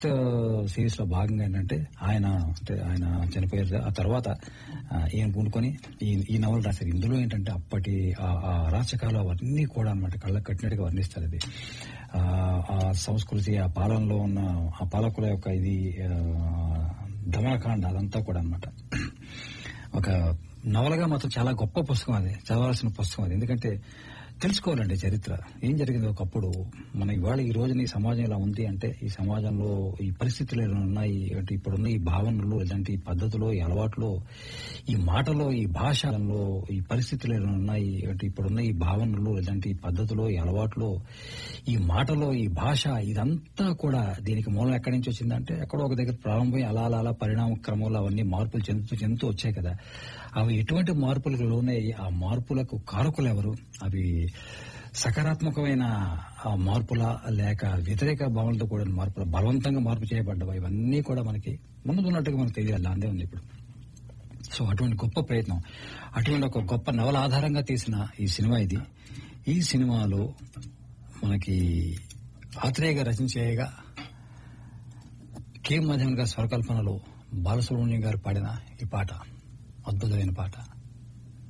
series లో భాగంగా ఏంటంటే ఆయన అంటే ఆయన చనిపోయారు ఆ తర్వాత ఆ, ఈయన పూనుకొని ఈ ఈ నవల రాశారు ఇందులో ఏంటంటే అప్పటి ఆ- ఆ అరాచకాలు అవన్నీ కూడా అనమాట కళ్ళకు కట్టినట్టుగా వర్ణిస్తారు ఇది ఆ, ఆ సంస్కృతి ఆ పాలనలో ఉన్న ఆ పాలకుల యొక్క ఇది ఆ, దమనకాండ అదంతా కూడా అనమాట ఒక నవలగా మాత్రం చాలా గొప్ప పుస్తకం అది చదవాల్సిన పుస్తకం అది ఎందుకంటే తెలుసుకోవాలండి చరిత్ర ఏం జరిగింది ఒకప్పుడు మన ఇవాళ ఈ రోజున ఈ సమాజం ఇలా ఉంది అంటే ఈ సమాజంలో ఈ పరిస్థితులు ఎలా ఉన్నాయి అంటే ఇప్పుడున్న ఈ భావనలు ఇలాంటి పద్ధతులు ఈ అలవాట్లు ఈ మాటలో ఈ భాషలో ఈ పరిస్థితులు ఎలా ఉన్నాయి అంటే ఇప్పుడున్న ఈ భావనలు ఇలాంటి పద్ధతులు ఈ అలవాట్లు ఈ మాటలో ఈ భాష ఇదంతా కూడా దీనికి మూలం ఎక్కడి నుంచి వచ్చిందంటే ఎక్కడో ఒక దగ్గర ప్రారంభమై అలా అలా అలా పరిణామ క్రమంలో అవన్నీ మార్పులు చెందుతూ చెందుతూ వచ్చాయి కదా అవి ఎటువంటి మార్పులకు లోనయ్యి ఆ మార్పులకు కారకులు ఎవరు అవి సకారాత్మకమైన ఆ మార్పుల లేక వ్యతిరేక భావనలతో కూడిన మార్పుల బలవంతంగా మార్పు చేయబడ్డవి ఇవన్నీ కూడా మనకి ముందున్నట్టుగా మనకు తెలియాలి అందే ఉంది ఇప్పుడు సో అటువంటి గొప్ప ప్రయత్నం అటువంటి ఒక గొప్ప నవల ఆధారంగా తీసిన ఈ సినిమా ఇది ఈ సినిమాలో మనకి ఆత్రేయగా రచించేయగా కె మాధవన్ గారి స్వరకల్పనలో బాలసుబ్రహ్మణ్యం గారు పాడిన ఈ పాట అద్భుతమైన పాట